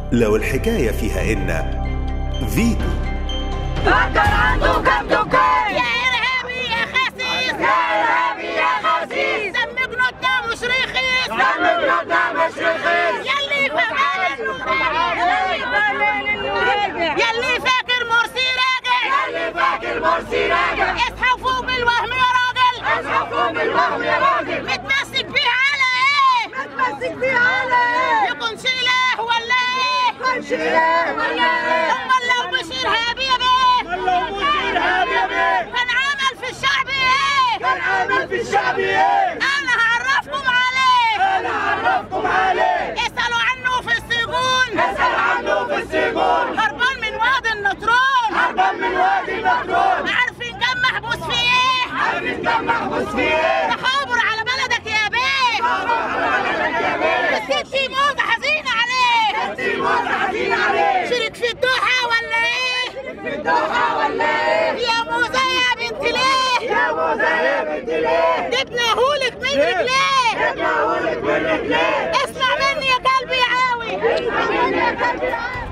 لو الحكاية فيها إن فيتو فكر عنده كم دكان يا إرهابي يا خسيس يا إرهابي يا خسيس دم جنودنا مش رخيص دم جنودنا مش رخيص يلي فاكر يلي فاكر مرسي راجع اللي فاكر مرسي راجع اصحى وفوق بالوهم يا راجل اصحى فوق بالوهم يا راجل متمسك بيه على ايه متمسك بيه على ايه يكون سلاح ولا ايه خمشي ايه ولا ايه امال لو مش ارهابي يا بيه لو مش ارهاب يا بيه كان عمل في الشعب ايه كان عامل في الشعب ايه انا هعرفكم عليه انا عرفكم عليه اسالوا عنه في السجون اسال عنه في السجون هربان من وادي النطرون هربان من وادي المجنون عارفين كم محبوس في ايه عارفين كم محبوس فيه ايه تخابر على بلدك يا بيه الست موزة حزينة عليه انتي موت حزين عليه شرك في الدوحة ولا ايه في الدوحة ولا ايه يا موزة يا بنت ليه يا موزة يا بنت ليه جبناهولك من رجليه جبناهولك من رجليه اسمع مني يا قلبي عاوي اسمع مني يا كابتن